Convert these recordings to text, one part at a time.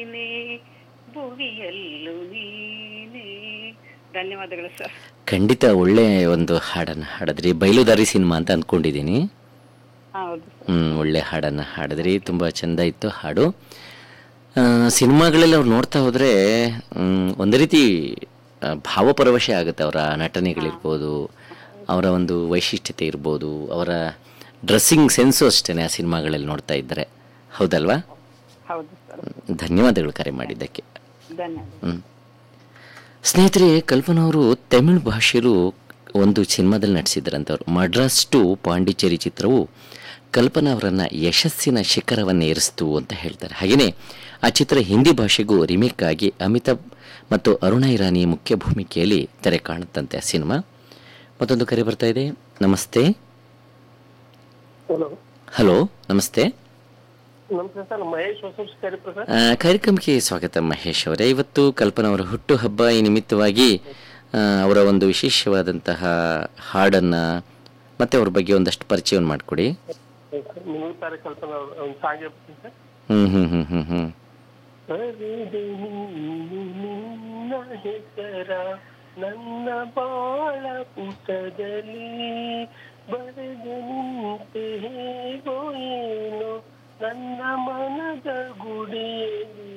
ನೀನೇ ಭುವಿಯಲ್ಲೂ ನೀನೇ ಧನ್ಯವಾದಗಳು ಸರ್ ಖಂಡಿತ ಒಳ್ಳೆ ಒಂದು ಹಾಡನ್ನು ಹಾಡಿದ್ರಿ ಬಯಲುದಾರಿ ಸಿನಿಮಾ ಅಂತ ಅಂದ್ಕೊಂಡಿದ್ದೀನಿ ಹೌದು ಹ್ಮ್, ಒಳ್ಳೆ ಹಾಡನ್ನು ಹಾಡಿದ್ರಿ ತುಂಬ ಚೆಂದ ಇತ್ತು ಹಾಡು ಆ, ಸಿನಿಮಾಗಳಲ್ಲಿ ಅವ್ರು ನೋಡ್ತಾ ಹೋದರೆ ಒಂದು ರೀತಿ ಆ, ಭಾವಪರವಶ ಆಗುತ್ತೆ ಅವರ ನಟನೆಗಳಿರ್ಬೋದು ಅವರ ಒಂದು ವೈಶಿಷ್ಟ್ಯತೆ ಇರ್ಬೋದು ಅವರ ಡ್ರೆಸ್ಸಿಂಗ್ ಸೆನ್ಸು ಅಷ್ಟೇ ಆ ಸಿನಿಮಾಗಳಲ್ಲಿ ನೋಡ್ತಾ ಇದ್ದರೆ ಹೌದಲ್ವಾ ಹೌದು ಸರ್ ಧನ್ಯವಾದಗಳು ಕರೆ ಮಾಡಿದ್ದಕ್ಕೆ ಧನ್ಯವಾದ ಹ್ಮ್. ಸ್ನೇಹಿತರೆ ಕಲ್ಪನಾ ಅವರು ತಮಿಳ್ ಭಾಷೆಯರು ಒಂದು ಸಿನಿಮಾದಲ್ಲಿ ನಟಿಸಿದ್ರಂತವ್ರು ಮಡ್ರಾಸ್ ಟು ಪಾಂಡಿಚೇರಿ ಚಿತ್ರವು ಕಲ್ಪನಾ ಅವರನ್ನು ಯಶಸ್ಸಿನ ಶಿಖರವನ್ನು ಏರಿಸ್ತು ಅಂತ ಹೇಳ್ತಾರೆ ಹಾಗೆಯೇ ಆ ಚಿತ್ರ ಹಿಂದಿ ಭಾಷೆಗೂ ರಿಮೇಕ್ ಆಗಿ ಅಮಿತಾಬ್ ಮತ್ತು ಅರುಣಾ ಇರಾನಿ ಮುಖ್ಯ ಭೂಮಿಕೆಯಲ್ಲಿ ತೆರೆ ಕಾಣುತ್ತಂತೆ ಆ ಸಿನಿಮಾ ಮತ್ತೊಂದು ಕರೆ ಬರ್ತಾ ಇದೆ ನಮಸ್ತೆ ಹಲೋ ಹಲೋ ನಮಸ್ತೆ ನಮಸ್ತೆ ಸರ್ ಮಹೇಶ್ ಹೊಸೂರು ಕರಿಪ್ರ ಸರ್ ಆ, ಕಾರ್ಯಕ್ರಮಕ್ಕೆ ಸ್ವಾಗತ ಮಹೇಶ್ ಅವರೇ ಇವತ್ತು ಕಲ್ಪನಾ ಅವರ ಹುಟ್ಟುಹಬ್ಬ ಈ ನಿಮಿತ್ತವಾಗಿ ಆ, ಅವರ ಒಂದು ವಿಶೇಷವಾದಂತಹ ಹಾಡನ್ನು ಮತ್ತೆ ಅವ್ರ ಬಗ್ಗೆ ಒಂದಷ್ಟು ಪರಿಚಯವನ್ನು ಮಾಡಿಕೊಡಿ ನೀವು ತಾರೆ ಕಲ್ಪನಾ ಅವ್ರು ಒಂದು ಸಾಂಗ್ ಹೇಳ್ತೀನಿ ಸರ್ ಹ್ಞೂ ಹ್ಞೂ ಹ್ಞೂ ಹ್ಞೂ ಹ್ಞೂ ಬರೆದೆ ನೀನು ನಿನ್ನ ಹೆಸರ ನನ್ನ ಬಾಳ ಪುಟದಲ್ಲಿ ಬರೆದು ನಿಂತೆ ಹೇಗೋ ಏನು ನನ್ನ ಮನದ ಗುಡಿಯಲ್ಲಿ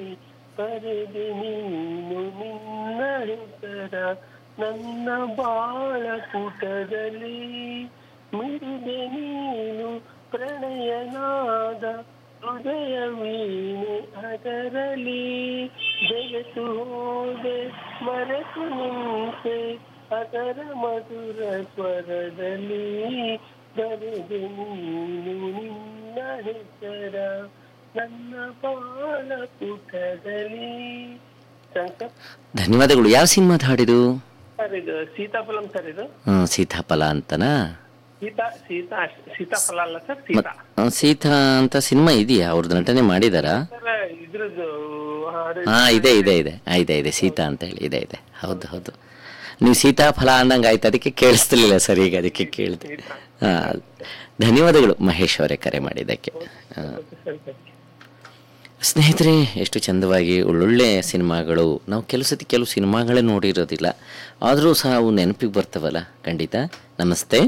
ಬರೆದೆ ನೀನು ನಿನ್ನ ಹೆಸರ ನನ್ನ ಬಾಳ ಪುಟದಲ್ಲಿ ಮಿಡಿದೆ ನೀನು ಪ್ರಣಯನಾದ ಹೃದಯ ವೀಣೆ ಅದರಲ್ಲಿ ಬೆಳೆತು ಹೋದೆ ಮರೆತು ನಿಂತೆ ಅದರ ಮಧುರ ಸ್ವರದಲ್ಲಿ ಬರೆದೆ ನೀನು ನಿನ್ನ ಹೆಸರ ನನ್ನ ಬಾಳ ಪುಟದಲ್ಲಿ ಸರ್ ಧನ್ಯವಾದಗಳು ಯಾವ ಸಿನಿಮಾದ ಹಾಡಿದು ಸರ್ ಇದು ಸೀತಾಫಲಂ ಸರ್ ಇದು ಹ್ಮ್, ಸೀತಾಫಲ ಅಂತನಾ ಸೀತಾ ಸೀತಾ ಸೀತಾಫಲ ಅಲ್ಲ ಸರ್ ಸೀತಾ ಆ, ಸೀತಾ ಅಂತ ಸಿನಿಮಾ ಇದೆಯಾ ಅವ್ರದ್ದು ನಟನೆ ಮಾಡಿದಾರಾ ಸರ್ ಇದ್ರದ್ದು ಹಾಡು ಹಾ ಇದೆ ಇದೆ ಇದೆ ಆ, ಇದೆ ಇದೆ ಸೀತಾ ಅಂತ ಹೇಳಿ ಇದೆ ಇದೆ ಹೌದು ಹೌದು ನೀವು ಸೀತಾಫಲ ಅಂದಂಗೆ ಆಯ್ತು ಅದಕ್ಕೆ ಕೇಳಿಸ್ತಿರ್ಲಿಲ್ಲ ಸರ್ ಈಗ ಅದಕ್ಕೆ ಕೇಳಿದೆ ಹಾ ಧನ್ಯವಾದಗಳು ಮಹೇಶ್ ಅವರೇ ಕರೆ ಮಾಡಿದ್ದಕ್ಕೆ ಆ, ಸರಿ ಸರಿ ಸ್ನೇಹಿತರೆ ಎಷ್ಟು ಚಂದವಾಗಿ ಒಳ್ಳೊಳ್ಳೆ ಸಿನಿಮಾಗಳು ನಾವು ಕೆಲವು ಸತಿ ಕೆಲವು ಸಿನಿಮಾಗಳೇ ನೋಡಿರೋದಿಲ್ಲ ಆದರೂ ಸಹ ಅವು ನೆನಪಿಗೆ ಬರ್ತವಲ್ಲ ಖಂಡಿತ ನಮಸ್ತೆ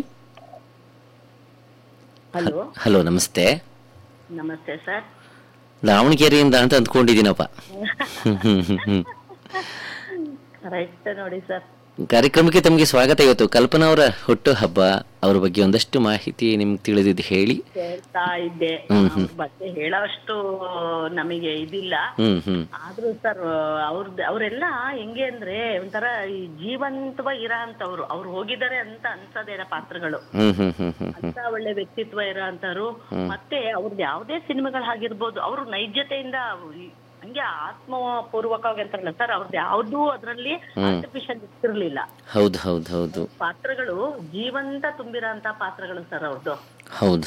ಹಲೋ ಹಲೋ ನಮಸ್ತೆ ನಮಸ್ತೆ ಸರ್ ದಾವಣಗೆರೆಯಿಂದ ಅಂತ ಅಂದ್ಕೊಂಡಿದ್ದೀನಪ್ಪ ಹ್ಮ್, ಹ್ಮ್, ಹ್ಮ್, ಹ್ಮ್. ಕರೆಕ್ಟ್ ನೋಡಿ ಸರ್ ಕಾರ್ಯಕ್ರಮಕ್ಕೆ ತಮಗೆ ಸ್ವಾಗತ ಇವತ್ತು ಕಲ್ಪನಾ ಅವರ ಹುಟ್ಟು ಹಬ್ಬ ಅವ್ರ ಬಗ್ಗೆ ಒಂದಷ್ಟು ಮಾಹಿತಿ ನಿಮ್ಗೆ ತಿಳಿದಿದ್ದು ಹೇಳಿ ಹೇಳ್ತಾ ಇದ್ದೆ ಹ್ಮ್, ಅವ್ರ ಬಗ್ಗೆ ಹೇಳೋಷ್ಟು ನಮಗೆ ಇದಿಲ್ಲ ಹ್ಮ್ ಹ್ಮ್ ಆದ್ರೂ ಸರ್ ಅವ್ರದ್ದು ಅವರೆಲ್ಲ ಹೆಂಗೆ ಅಂದ್ರೆ ಒಂಥರ ಈ ಜೀವಂತವಾಗಿ ಇರೋ ಅಂತವ್ರು ಅವ್ರು ಹೋಗಿದ್ದಾರೆ ಅಂತ ಅನ್ಸದೇನ ಪಾತ್ರಗಳು ಹ್ಮ್ ಹ್ಮ್ ಹ್ಮ್ ಹ್ಮ್ ಅಂತ ಒಳ್ಳೆ ವ್ಯಕ್ತಿತ್ವ ಇರೋ ಅಂತವ್ರು ಮತ್ತೆ ಅವ್ರದ್ದು ಯಾವುದೇ ಸಿನಿಮಾಗಳು ಆಗಿರ್ಬೋದು ಅವರು ನೈಜತೆಯಿಂದ ಈ- ಹಂಗೆ ಆತ್ಮಪೂರ್ವಕವಾಗಿ ಅಂತಾರಲ್ಲ ಸರ್ ಅವ್ರದ್ದು ಯಾವ್ದೂ ಅದ್ರಲ್ಲಿ ಆರ್ಟಿಫಿಷಿಯಲ್ ಇರ್ತಿರ್ಲಿಲ್ಲ ಹೌದು ಹೌದು ಹೌದು ಪಾತ್ರಗಳು ಜೀವಂತ ತುಂಬಿರೋ ಅಂತ ಪಾತ್ರಗಳು ಸರ್ ಅವ್ರದ್ದು ಹೌದು